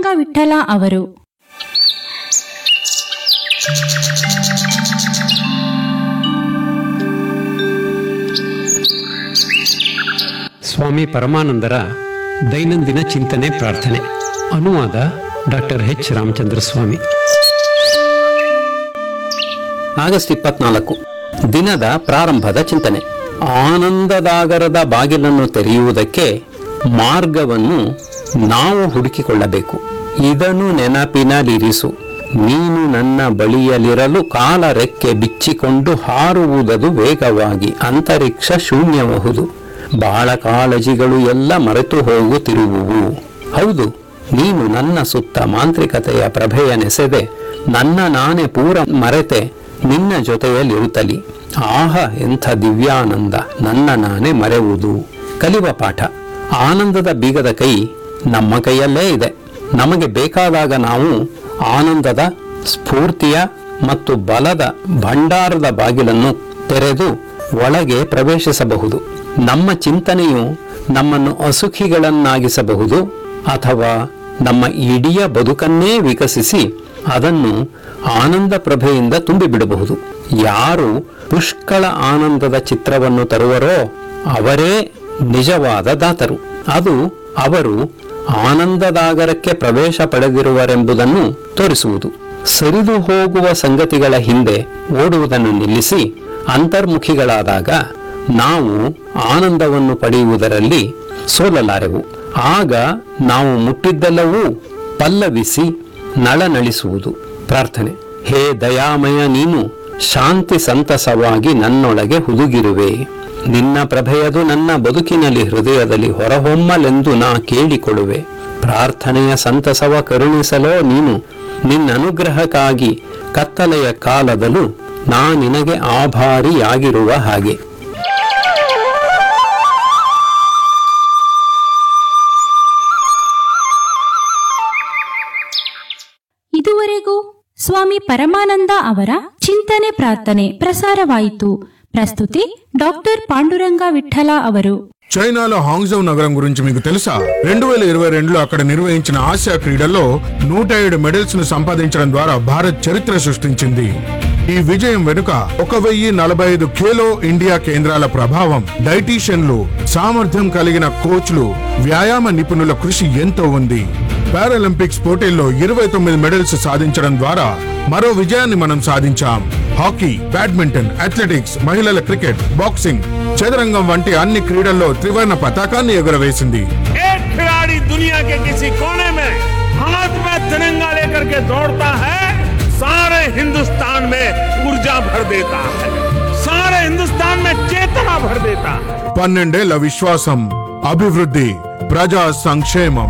ಪಾಂಡುರಂಗ ವಿಠಲ ಅವರು ಸ್ವಾಮಿ ಪರಮಾನಂದರ ದೈನಂದಿನ ಚಿಂತನೆ ಪ್ರಾರ್ಥನೆ ಅನುವಾದ doctor H Ramachandra Swamy August ಇಪ್ಪತ್ನಾಲ್ಕು ದಿನದ ಪ್ರಾರಂಭದ ಚಿಂತನೆ ಆನಂದದಾಗರದ ಬಾಗಿಲನ್ನು ತೆರೆಯುವುದಕ್ಕೆ ಮಾರ್ಗವನ್ನು ನಾವು ಹುಡುಕಿಕೊಳ್ಳಬೇಕು ಇದನ್ನು ನೆನಪಿನಲ್ಲಿರಿಸು ನೀನು ನನ್ನ ಬಳಿಯಲಿರಲು ಕಾಲ ರೆಕ್ಕೆ ಬಿಚ್ಚಿಕೊಂಡು ಹಾರುವುದದು ವೇಗವಾಗಿ ಅಂತರಿಕ್ಷ ಶೂನ್ಯಬಹುದು ಬಹಳ ಕಾಳಜಿಗಳು ಎಲ್ಲ ಮರೆತು ಹೋಗುತ್ತಿರುವುವು ಹೌದು ನೀನು ನನ್ನ ಸುತ್ತ ಮಾಂತ್ರಿಕತೆಯ ಪ್ರಭೆಯ ನೆಸೆದೆ ನನ್ನ ನಾನೇ ಪೂರ ಮರೆತೆ ನಿನ್ನ ಜೊತೆಯಲ್ಲಿರುತ್ತಲಿ ಆಹ ಎಂಥ ದಿವ್ಯಾನಂದ ನನ್ನ ನಾನೇ ಮರೆಯುವುದು ಕಲಿವ ಪಾಠ ಆನಂದದ ಬೀಗದ ಕೈ ನಮ್ಮ ಕೈಯಲ್ಲೇ ಇದೆ ನಮಗೆ ಬೇಕಾದಾಗ ನಾವು ಆನಂದದ ಸ್ಫೂರ್ತಿಯ ಮತ್ತು ಬಲದ ಭಂಡಾರದ ಬಾಗಿಲನ್ನು ತೆರೆದು ಒಳಗೆ ಪ್ರವೇಶಿಸಬಹುದು ನಮ್ಮ ಚಿಂತನೆಯು ನಮ್ಮನ್ನು ಅಸುಖಿಗಳನ್ನಾಗಿಸಬಹುದು ಅಥವಾ ನಮ್ಮ ಇಡೀ ಬದುಕನ್ನೇ ವಿಕಸಿಸಿ ಅದನ್ನು ಆನಂದ ಪ್ರಭೆಯಿಂದ ತುಂಬಿಬಿಡಬಹುದು ಯಾರು ಪುಷ್ಕಳ ಆನಂದದ ಚಿತ್ರವನ್ನು ತರುವರೋ ಅವರೇ ನಿಜವಾದ ದಾತರು ಅದು ಅವರು ಆನಂದದಾಗರಕ್ಕೆ ಪ್ರವೇಶ ಪಡೆದಿರುವರೆಂಬುದನ್ನು ತೋರಿಸುವುದು ಸರಿದು ಹೋಗುವ ಸಂಗತಿಗಳ ಹಿಂದೆ ಓಡುವುದನ್ನು ನಿಲ್ಲಿಸಿ ಅಂತರ್ಮುಖಿಗಳಾದಾಗ ನಾವು ಆನಂದವನ್ನು ಪಡೆಯುವುದರಲ್ಲಿ ಸೋಲಲಾರೆವು ಆಗ ನಾವು ಮುಟ್ಟಿದ್ದೆಲ್ಲವೂ ಪಲ್ಲವಿಸಿ ನಳನಳಿಸುವುದು ಪ್ರಾರ್ಥನೆ ಹೇ ದಯಾಮಯ ನೀನು ಶಾಂತಿ ಸಂತಸವಾಗಿ ನನ್ನೊಳಗೆ ಹುದುಗಿರುವೆ ನಿನ್ನ ಪ್ರಭೆಯದು ನನ್ನ ಬದುಕಿನಲ್ಲಿ ಹೃದಯದಲ್ಲಿ ಹೊರಹೊಮ್ಮಲೆಂದು ನಾ ಕೇಳಿಕೊಳ್ಳುವೆ ಪ್ರಾರ್ಥನೆಯ ಸಂತಸವ ಕರುಣಿಸಲೋ ನೀನು ನಿನ್ನ ಅನುಗ್ರಹಕ್ಕಾಗಿ ಕತ್ತಲೆಯ ಕಾಲದಲ್ಲೂ ನಾ ನಿನಗೆ ಆಭಾರಿಯಾಗಿರುವ ಹಾಗೆ ಇದುವರೆಗೂ ಸ್ವಾಮಿ ಪರಮಾನಂದ ಅವರ ಚಿಂತನೆ ಪ್ರಾರ್ಥನೆ ಪ್ರಸಾರವಾಯಿತು ಪ್ರಸ್ತುತಿ ಡಾಕ್ಟರ್ ಪಾಂಡುರಂಗ ವಿಠಲ ಅವರು చైనాలో హాంగ్జౌ నగరం గురించి మీకు తెలుసా రెండు వేల ఇరవై రెండులో అక్కడ నిర్వహించిన ఆసియా క్రీడల్లో నూట ఏడు మెడల్స్ ను సంపాదించడం ద్వారా భారత్ చరిత్ర సృష్టించింది ఈ విజయం వెనుక ఒక వెయ్యి నలభై ఐదు ఖేలో ఇండియా కేంద్రాల ప్రభావం డైటీషియన్లు సామర్థ్యం కలిగిన కోచ్లు వ్యాయామ నిపుణుల కృషి ఎంతో ఉంది పారాలింపిక్స్ పోటీల్లో ఇరవై తొమ్మిది మెడల్స్ సాధించడం ద్వారా మరో విజయాన్ని మనం సాధించాం హాకీ బ్యాడ్మింటన్ అథ్లెటిక్స్ మహిళల క్రికెట్ బాక్సింగ్ చదరంగం వంటి అన్ని క్రీడల్లో త్రివర్ణ పతాకాన్ని ఎగురవేసింది एक खिलाड़ी दुनिया के किसी कोने में हाथ में तिरंगा लेकर के दौड़ता है सारे हिंदुस्तान में ऊर्जा भर देता है सारे हिंदुस्तान में चेतना भर देता है పన్నెండేళ్ల విశ్వాసం అభివృద్ధి ప్రజా సంక్షేమం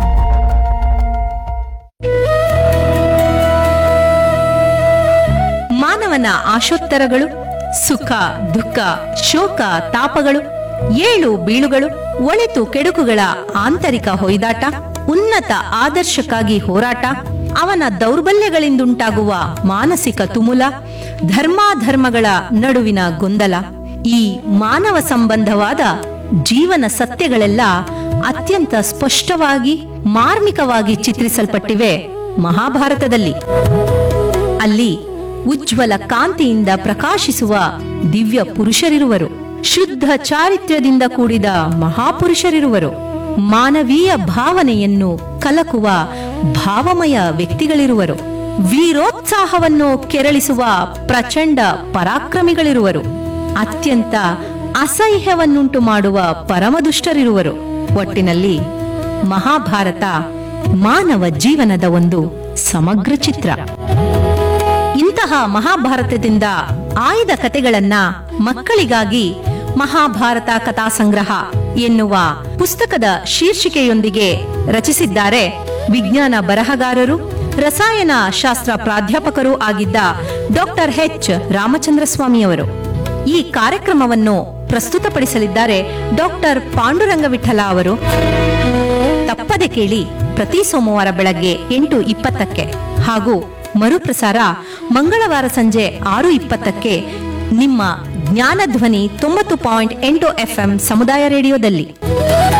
ಮಾನವನ ಆಶೋತ್ತರಗಳು ಸುಖ ದುಃಖ ಶೋಕ ತಾಪಗಳು ಏಳು ಬೀಳುಗಳು ಒಳಿತು ಕೆಡುಕುಗಳ ಆಂತರಿಕ ಹೊಯ್ದಾಟ ಉನ್ನತ ಆದರ್ಶಕ್ಕಾಗಿ ಹೋರಾಟ ಅವನ ದೌರ್ಬಲ್ಯಗಳಿಂದುಂಟಾಗುವ ಮಾನಸಿಕ ತುಮುಲ ಧರ್ಮಾಧರ್ಮಗಳ ನಡುವಿನ ಗೊಂದಲ ಈ ಮಾನವ ಸಂಬಂಧವಾದ ಜೀವನ ಸತ್ಯಗಳೆಲ್ಲ ಅತ್ಯಂತ ಸ್ಪಷ್ಟವಾಗಿ ಮಾರ್ಮಿಕವಾಗಿ ಚಿತ್ರಿಸಲ್ಪಟ್ಟಿವೆ ಮಹಾಭಾರತದಲ್ಲಿ ಅಲ್ಲಿ ಉಜ್ವಲ ಕಾಂತಿಯಿಂದ ಪ್ರಕಾಶಿಸುವ ದಿವ್ಯ ಪುರುಷರಿರುವರು ಶುದ್ಧ ಚಾರಿತ್ರ್ಯದಿಂದ ಕೂಡಿದ ಮಹಾಪುರುಷರಿರುವರು ಮಾನವೀಯ ಭಾವನೆಯನ್ನು ಕಲಕುವ ಭಾವಮಯ ವ್ಯಕ್ತಿಗಳಿರುವರು ವೀರೋತ್ಸಾಹವನ್ನು ಕೆರಳಿಸುವ ಪ್ರಚಂಡ ಪರಾಕ್ರಮಿಗಳಿರುವರು ಅತ್ಯಂತ ಅಸಹ್ಯವನ್ನುಂಟು ಮಾಡುವ ಪರಮದುಷ್ಟರಿರುವರು ಒಟ್ಟಿನಲ್ಲಿ ಮಹಾಭಾರತ ಮಾನವ ಜೀವನದ ಒಂದು ಸಮಗ್ರ ಚಿತ್ರ ಇಂತಹ ಮಹಾಭಾರತದಿಂದ ಆಯ್ದ ಕತೆಗಳನ್ನ ಮಕ್ಕಳಿಗಾಗಿ ಮಹಾಭಾರತ ಕಥಾ ಸಂಗ್ರಹ ಎನ್ನುವ ಪುಸ್ತಕದ ಶೀರ್ಷಿಕೆಯೊಂದಿಗೆ ರಚಿಸಿದ್ದಾರೆ ವಿಜ್ಞಾನ ಬರಹಗಾರರು ರಸಾಯನ ಶಾಸ್ತ್ರ ಪ್ರಾಧ್ಯಾಪಕರೂ ಆಗಿದ್ದ ಡಾಕ್ಟರ್ ಎಚ್ ರಾಮಚಂದ್ರ ಸ್ವಾಮಿಯವರು ಈ ಕಾರ್ಯಕ್ರಮವನ್ನು ಪ್ರಸ್ತುತಪಡಿಸಲಿದ್ದಾರೆ ಡಾಕ್ಟರ್ ಪಾಂಡುರಂಗ ವಿಠಲ ಅವರು ತಪ್ಪದೆ ಕೇಳಿ ಪ್ರತಿ ಸೋಮವಾರ ಬೆಳಗ್ಗೆ ಎಂಟು ಇಪ್ಪತ್ತಕ್ಕೆ ಹಾಗೂ ಮರುಪ್ರಸಾರ ಮಂಗಳವಾರ ಸಂಜೆ ಆರು ಇಪ್ಪತ್ತಕ್ಕೆ ನಿಮ್ಮ ಜ್ಞಾನಧ್ವನಿ ತೊಂಬತ್ತು ಪಾಯಿಂಟ್ ಎಂಟು ಎಫ್ಎಂ ಸಮುದಾಯ ರೇಡಿಯೋದಲ್ಲಿ